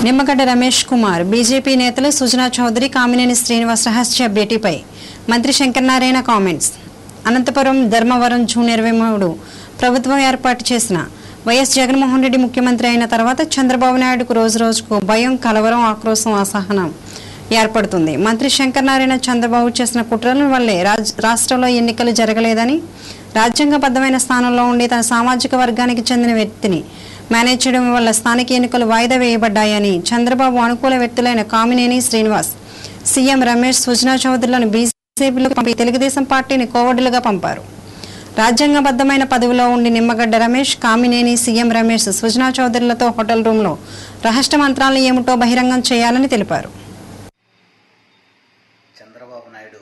Nimmagadda Ramesh Kumar BJP నేతలు సుజనా చౌదరి కామినేని శ్రీనివాస్ రహస్య భేటీపై మంత్రి శంకరనారాయణ కామెంట్స్ అనంతపురం ధర్మవరం జూన్ ఇరవై మూడు ప్రభుత్వం ఏర్పాటు చేసిన వైఎస్ జగన్మోహన్ రెడ్డి ముఖ్యమంత్రి అయిన తర్వాత చంద్రబాబు నాయుడుకు రోజు రోజుకు భయం కలవరం ఆక్రోశం అసహనం ఏర్పడుతుంది మంత్రి శంకరనారాయణ చంద్రబాబు చేసిన కుట్రల వల్లే రాజ్ రాష్ట్రంలో ఎన్నికలు జరగలేదని రాజ్యాంగబద్ధమైన స్థానంలో ఉండి తన సామాజిక వర్గానికి చెందిన వ్యక్తిని మేనేజ్ చేయడం వల్ల స్థానిక ఎన్నికలు వాయిదా వేయబడ్డాయని చంద్రబాబు అనుకూల వ్యక్తులైన కామినేని శ్రీనివాస్ సీఎం రమేష్ సుజనా చౌదరిలను బీజేపీలోకి పంపి తెలుగుదేశం పార్టీని కోవడులుగా పంపారు రాజ్యాంగబద్ధమైన పదవిలో ఉండి నిమ్మగడ్డ రమేష్ కామినేని సీఎం రమేష్ సుజనా చౌదరులతో హోటల్ రూంలో రహస్య మంత్రాలను ఏమిటో బహిరంగం చేయాలని తెలిపారు చంద్రబాబు నాయుడు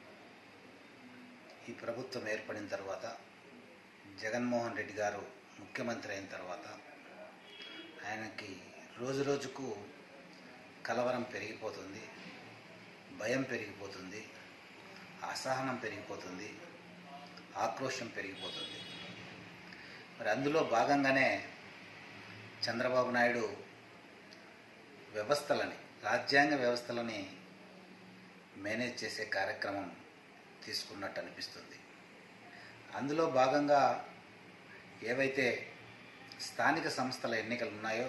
ఈ ప్రభుత్వం ఏర్పడిన తర్వాత జగన్మోహన్ రెడ్డి గారు ముఖ్యమంత్రి అయిన తర్వాత ఆయనకి రోజు రోజుకు కలవరం పెరిగిపోతుంది భయం పెరిగిపోతుంది అసహనం పెరిగిపోతుంది ఆక్రోశం పెరిగిపోతుంది మరి అందులో భాగంగానే చంద్రబాబు నాయుడు వ్యవస్థలని రాజ్యాంగ వ్యవస్థలని మేనేజ్ చేసే కార్యక్రమం తీసుకున్నట్టు అనిపిస్తుంది అందులో భాగంగా ఏవైతే స్థానిక సంస్థల ఎన్నికలు ఉన్నాయో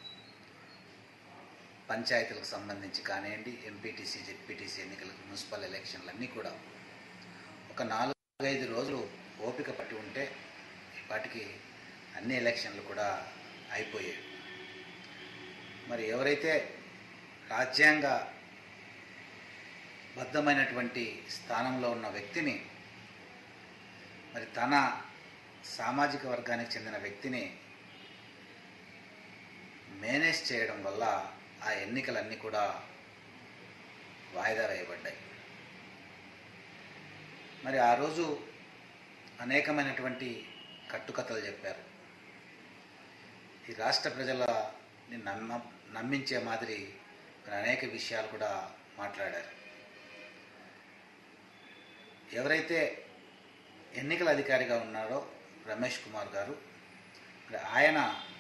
పంచాయతీలకు సంబంధించి కానివ్వండి ఎంపీటీసీ జెడ్పీటీసీ ఎన్నికలకు మున్సిపల్ ఎలక్షన్లు అన్నీ కూడా ఒక నాలుగైదు రోజులు ఓపిక పట్టి ఉంటే వాటికి అన్ని ఎలక్షన్లు కూడా అయిపోయాయి మరి ఎవరైతే రాజ్యాంగ బద్ధమైనటువంటి స్థానంలో ఉన్న వ్యక్తిని మరి తన సామాజిక వర్గానికి చెందిన వ్యక్తిని మేనేజ్ చేయడం వల్ల ఆ ఎన్నికలన్నీ కూడా వాయిదా వేయబడ్డాయి మరి ఆ రోజు అనేకమైనటువంటి కట్టుకథలు చెప్పారు ఈ రాష్ట్ర ప్రజలని నమ్మ నమ్మించే మాదిరి మరి అనేక విషయాలు కూడా మాట్లాడారు ఎవరైతే ఎన్నికల అధికారిగా ఉన్నాడో రమేష్ కుమార్ గారు మరి ఆయన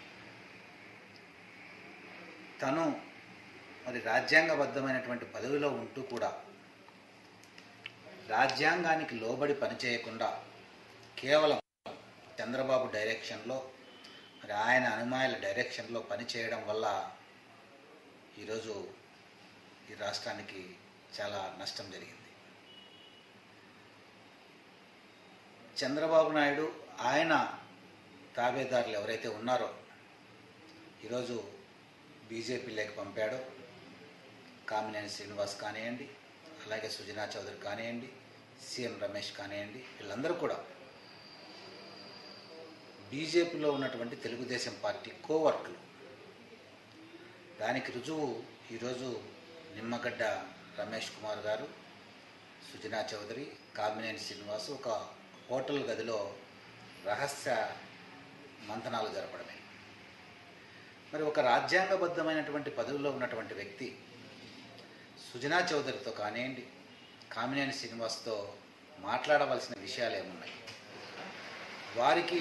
తను మరి రాజ్యాంగబద్ధమైనటువంటి పదవిలో ఉంటూ కూడా రాజ్యాంగానికి లోబడి పనిచేయకుండా కేవలం చంద్రబాబు డైరెక్షన్లో మరి ఆయన అనుమాయుల డైరెక్షన్లో పనిచేయడం వల్ల ఈరోజు ఈ రాష్ట్రానికి చాలా నష్టం జరిగింది చంద్రబాబు నాయుడు ఆయన తాబేదారులు ఎవరైతే ఉన్నారో ఈరోజు బీజేపీలోకి పంపాడో కామినేని శ్రీనివాస్ కానివ్వండి అలాగే సుజనా చౌదరి కానివ్వండి సీఎం రమేష్ కానివ్వండి వీళ్ళందరూ కూడా బీజేపీలో ఉన్నటువంటి తెలుగుదేశం పార్టీ కోవర్ట్లు దానికి రుజువు ఈరోజు నిమ్మగడ్డ రమేష్ కుమార్ గారు సుజనా చౌదరి కామినేని శ్రీనివాస్ ఒక హోటల్ గదిలో రహస్య మంథనాలు జరపడమే మరి ఒక రాజ్యాంగబద్ధమైనటువంటి పదవిలో ఉన్నటువంటి వ్యక్తి సుజనా చౌదరితో కానివ్వండి కామినేని శ్రీనివాస్తో మాట్లాడవలసిన విషయాలు ఏమున్నాయి వారికి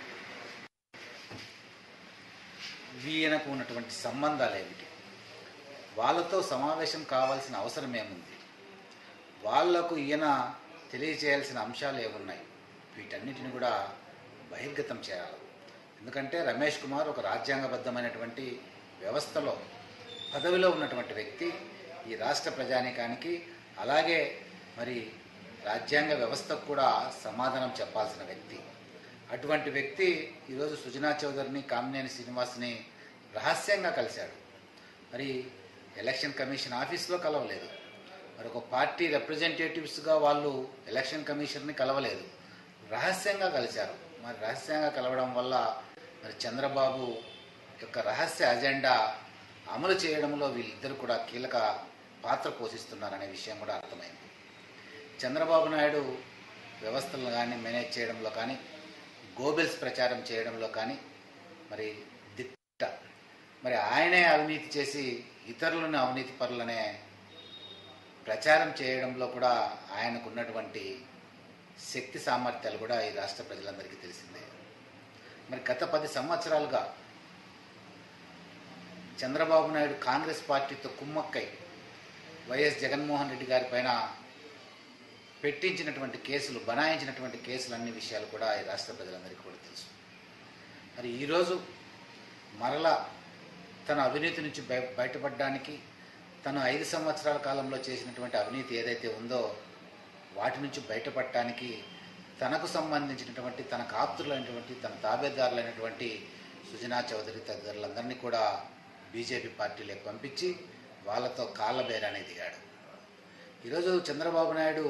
వీయనకు ఉన్నటువంటి సంబంధాలు ఏమిటి వాళ్ళతో సమావేశం కావాల్సిన అవసరం ఏముంది వాళ్లకు ఈయన తెలియజేయాల్సిన అంశాలు ఏమున్నాయి వీటన్నిటిని కూడా బహిర్గతం చేయాలి ఎందుకంటే రమేష్ కుమార్ ఒక రాజ్యాంగబద్ధమైనటువంటి వ్యవస్థలో పదవిలో ఉన్నటువంటి వ్యక్తి ఈ రాష్ట్ర ప్రజానీకానికి అలాగే మరి రాజ్యాంగ వ్యవస్థకు కూడా సమాధానం చెప్పాల్సిన వ్యక్తి అటువంటి వ్యక్తి ఈరోజు సుజనా చౌదరిని కామినేని శ్రీనివాస్ని రహస్యంగా కలిశాడు మరి ఎలక్షన్ కమిషన్ ఆఫీస్లో కలవలేదు మరి ఒక పార్టీ రిప్రజెంటేటివ్స్గా వాళ్ళు ఎలక్షన్ కమిషన్ని కలవలేదు రహస్యంగా కలిశారు మరి రహస్యంగా కలవడం వల్ల మరి చంద్రబాబు యొక్క రహస్య అజెండా అమలు చేయడంలో వీళ్ళిద్దరు కూడా కీలక పాత్ర పోషిస్తున్నారనే విషయం కూడా అర్థమైంది చంద్రబాబు నాయుడు వ్యవస్థలను కానీ మేనేజ్ చేయడంలో కానీ గోబెల్స్ ప్రచారం చేయడంలో కానీ మరి దిట్ట మరి ఆయనే అవినీతి చేసి ఇతరులను అవినీతి పరులనే ప్రచారం చేయడంలో కూడా ఆయనకు ఉన్నటువంటి శక్తి సామర్థ్యాలు కూడా ఈ రాష్ట్ర ప్రజలందరికీ తెలిసిందే మరి గత పది సంవత్సరాలుగా చంద్రబాబు నాయుడు కాంగ్రెస్ పార్టీతో కుమ్మక్కై వైఎస్ జగన్మోహన్ రెడ్డి గారి పైన పెట్టించినటువంటి కేసులు బనాయించినటువంటి కేసులు అన్ని విషయాలు కూడా ఈ రాష్ట్ర ప్రజలందరికీ కూడా తెలుసు మరి ఈరోజు మరలా తన అవినీతి నుంచి బయ బయటపడడానికి తను ఐదు సంవత్సరాల కాలంలో చేసినటువంటి అవినీతి ఏదైతే ఉందో వాటి నుంచి బయటపడటానికి తనకు సంబంధించినటువంటి తన ఆప్తులైనటువంటి తన తాబేదారులైనటువంటి సుజనా చౌదరి తదితరులందరినీ కూడా బీజేపీ పార్టీలోకి పంపించి వాళ్ళతో కాళ్ళ బేరానికి దిగాడు ఈరోజు చంద్రబాబు నాయుడు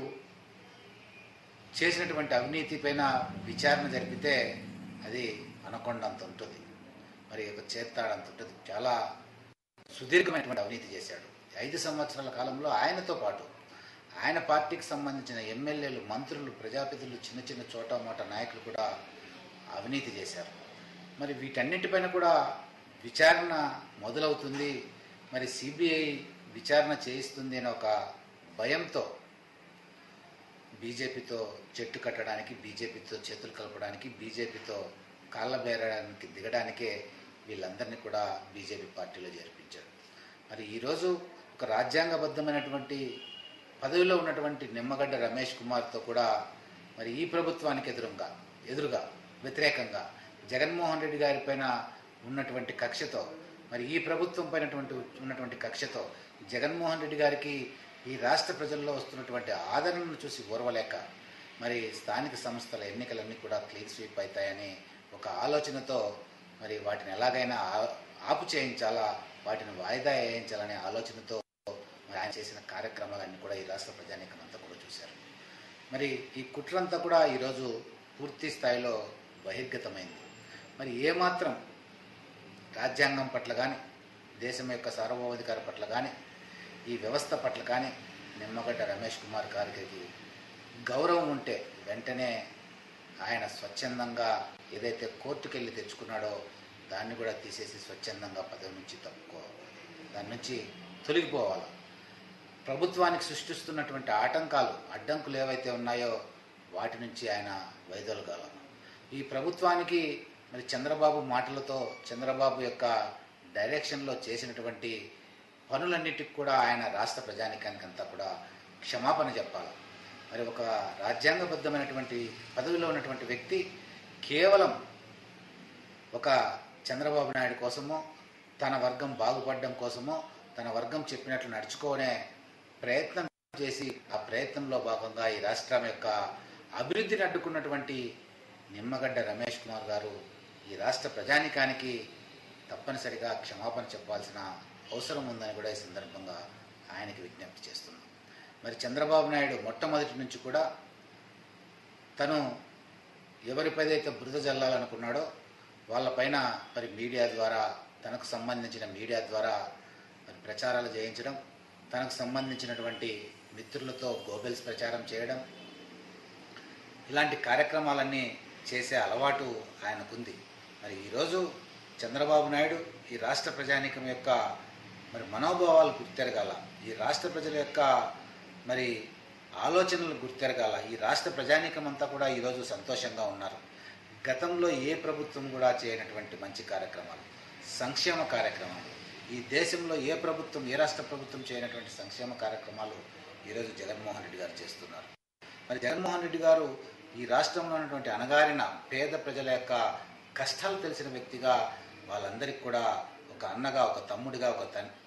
చేసినటువంటి అవినీతి పైన విచారణ జరిపితే అది అనకొండంత ఉంటుంది మరి ఒక చేత్తాడంత ఉంటుంది చాలా సుదీర్ఘమైనటువంటి అవినీతి చేశాడు ఐదు సంవత్సరాల కాలంలో ఆయనతో పాటు ఆయన పార్టీకి సంబంధించిన ఎమ్మెల్యేలు మంత్రులు ప్రజాప్రతినిధులు చిన్న చిన్న చోట మోట నాయకులు కూడా అవినీతి చేశారు మరి వీటన్నిటిపైన కూడా విచారణ మొదలవుతుంది మరి సిబిఐ విచారణ చేయిస్తుంది అనే ఒక భయంతో బీజేపీతో చెట్టు కట్టడానికి బీజేపీతో చేతులు కలపడానికి బీజేపీతో కాళ్ళ బేరడానికి దిగడానికే వీళ్ళందరినీ కూడా బీజేపీ పార్టీలో చేర్పించారు మరి ఈరోజు ఒక రాజ్యాంగబద్ధమైనటువంటి పదవిలో ఉన్నటువంటి నిమ్మగడ్డ రమేష్ కుమార్తో కూడా మరి ఈ ప్రభుత్వానికి ఎదురుగా ఎదురుగా వ్యతిరేకంగా జగన్మోహన్ రెడ్డి గారి పైన ఉన్నటువంటి కక్షతో మరి ఈ ప్రభుత్వం పైనటువంటి ఉన్నటువంటి కక్షతో జగన్మోహన్ రెడ్డి గారికి ఈ రాష్ట్ర ప్రజల్లో వస్తున్నటువంటి ఆదరణను చూసి ఓర్వలేక మరి స్థానిక సంస్థల ఎన్నికలన్నీ కూడా క్లీన్ స్వీప్ అవుతాయని ఒక ఆలోచనతో మరి వాటిని ఎలాగైనా ఆ- ఆపు చేయించాలా వాటిని వాయిదా వేయించాలనే ఆలోచనతో మరి ఆయన చేసిన కార్యక్రమాలన్నీ కూడా ఈ రాష్ట్ర ప్రజానీకం అంతా కూడా చూశారు మరి ఈ కుట్రంతా కూడా ఈరోజు పూర్తి స్థాయిలో బహిర్గతమైంది మరి ఏమాత్రం రాజ్యాంగం పట్ల కానీ దేశం యొక్క సార్వభౌమాధికార పట్ల కానీ ఈ వ్యవస్థ పట్ల కానీ నిమ్మగడ్డ రమేష్ కుమార్ గారికి గౌరవం ఉంటే వెంటనే ఆయన స్వచ్ఛందంగా ఏదైతే కోర్టుకు వెళ్ళి తెచ్చుకున్నాడో దాన్ని కూడా తీసేసి స్వచ్ఛందంగా పదవి నుంచి తప్పుకో దాని నుంచి తొలగిపోవాలి ప్రభుత్వానికి సృష్టిస్తున్నటువంటి ఆటంకాలు అడ్డంకులు ఏవైతే ఉన్నాయో వాటి నుంచి ఆయన వైదొలగాల ఈ ప్రభుత్వానికి మరి చంద్రబాబు మాటలతో చంద్రబాబు యొక్క డైరెక్షన్లో చేసినటువంటి పనులన్నిటికి కూడా ఆయన రాష్ట్ర ప్రజానికానికి అంతా కూడా క్షమాపణ చెప్పాలి మరి ఒక రాజ్యాంగబద్ధమైనటువంటి పదవిలో ఉన్నటువంటి వ్యక్తి కేవలం ఒక చంద్రబాబు నాయుడు కోసమో తన వర్గం బాగుపడడం కోసమో తన వర్గం చెప్పినట్లు నడుచుకోనే ప్రయత్నం చేసి ఆ ప్రయత్నంలో భాగంగా ఈ రాష్ట్రం యొక్క అభివృద్ధిని అడ్డుకున్నటువంటి నిమ్మగడ్డ రమేష్ కుమార్ గారు ఈ రాష్ట్ర ప్రజానికానికి తప్పనిసరిగా క్షమాపణ చెప్పాల్సిన అవసరం ఉందని కూడా ఈ సందర్భంగా ఆయనకి విజ్ఞప్తి చేస్తున్నాం మరి చంద్రబాబు నాయుడు మొట్టమొదటి నుంచి కూడా తను ఎవరిపైదైతే బురద జల్లాలనుకున్నాడో వాళ్ళపైన మరి మీడియా ద్వారా తనకు సంబంధించిన మీడియా ద్వారా మరి ప్రచారాలు చేయించడం తనకు సంబంధించినటువంటి మిత్రులతో గోబెల్స్ ప్రచారం చేయడం ఇలాంటి కార్యక్రమాలన్నీ చేసే అలవాటు ఆయనకుంది మరి ఈరోజు చంద్రబాబు నాయుడు ఈ రాష్ట్ర ప్రజానీకం యొక్క మరి మనోభావాలు గుర్తెరగాల ఈ రాష్ట్ర ప్రజల యొక్క మరి ఆలోచనలు గుర్తెరగాల ఈ రాష్ట్ర ప్రజానీకం అంతా కూడా ఈరోజు సంతోషంగా ఉన్నారు గతంలో ఏ ప్రభుత్వం కూడా చేయనటువంటి మంచి కార్యక్రమాలు సంక్షేమ కార్యక్రమాలు ఈ దేశంలో ఏ ప్రభుత్వం ఏ రాష్ట్ర ప్రభుత్వం చేయనటువంటి సంక్షేమ కార్యక్రమాలు ఈరోజు జగన్మోహన్ రెడ్డి గారు చేస్తున్నారు మరి జగన్మోహన్ రెడ్డి గారు ఈ రాష్ట్రంలో ఉన్నటువంటి అణగారిన పేద ప్రజల యొక్క కష్టాలు తెలిసిన వ్యక్తిగా వాళ్ళందరికీ కూడా ఒక అన్నగా ఒక తమ్ముడిగా ఒక తన్